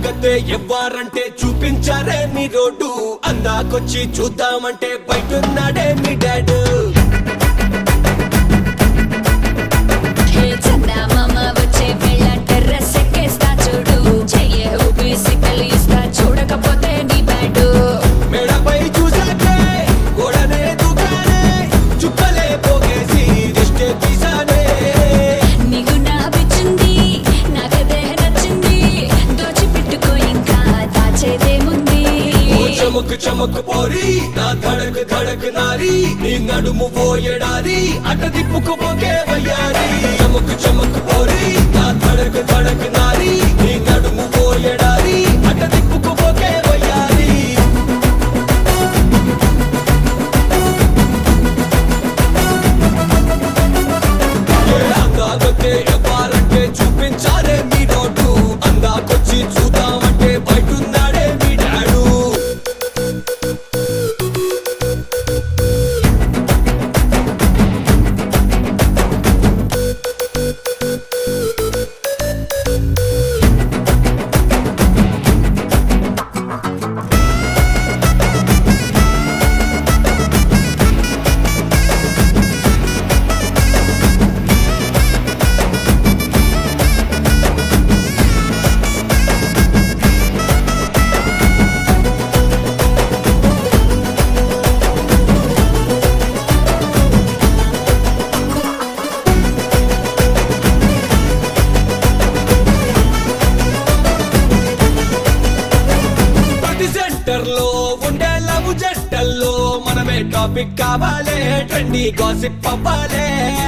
అందగతే ఎవ్వారంటే చూపించారే మీ road అందాకొచ్చి చూద్దామంటే బయటున్నాడే మీ dad హే చందమామ వచ్చే వేళ టెర్రస్ ఎక్కేస్తా చూడు చెయ్యే ఊపి సిగ్గలు ఇస్తా చూడకపోతే నీ బ్యాడు మేడపై చూసాకే గోడనే దూకానే చుక్కలే పోగేసి దిష్టే తీసానే నీకు నా పిచ్చింది నాకదే నచ్చింది దోచిపెట్టుకో ఇంకా దాచేదేముంది ఓ చమక్ చమక్ పోరి నా ధడక్ ధడక్ నారి నీ నడుము పోయడారి అట దిప్పుకు పోకే వయ్యారి చమక్ చమక్ పోరి నా ధడక్ ధడక్ నారి నీ నడుము పోయడారి అట దిప్పుకు పోకే వయ్యారి ఏ అందాకొచ్చే ఎవ్వారంటే చూపించారే మీ నోటు అందాకొచ్చి చూద్దామంటే బయటున్నాడే మీ డాడు ప్రతి సెంటర్ లో ఉండే లవ్ జంటల్లో మనమే టాపిక్ కావాలే ట్రెండీ గాసిప్ అవ్వాలే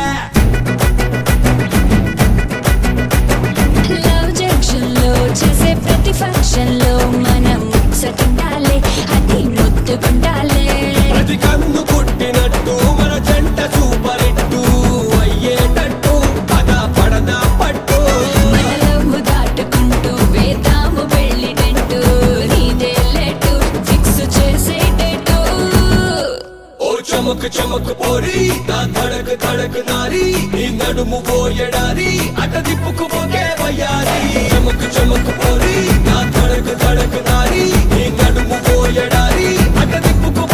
లవ్ జంక్షన్ లో చేసే ప్రతి ఫంక్షన్ లో మనం ముచ్చటుండాలి అది ముద్దుకుండాలి ప్రతి కన్ను కొట్టినట్టు మన జంట సూపర్ హిట్టు అయ్యేటట్టు పద పడదా పట్టు మన లవ్ దాటుకుంటూ వేద్దాము వెళ్ళినట్టు నీదే లేటు ఫిక్స్ చేసే డేటు ఓ చమక్ చమక్ పోరి నా ధడక్ ధడక్ నారి నీ నడుము పోయడారి అట దిప్పుకు పోకే వయ్యారి చమక్ చమక్ పోరి నా ధడక్ ధడక్ నారి నీ నడుము పోయడారి అట దిప్పుకు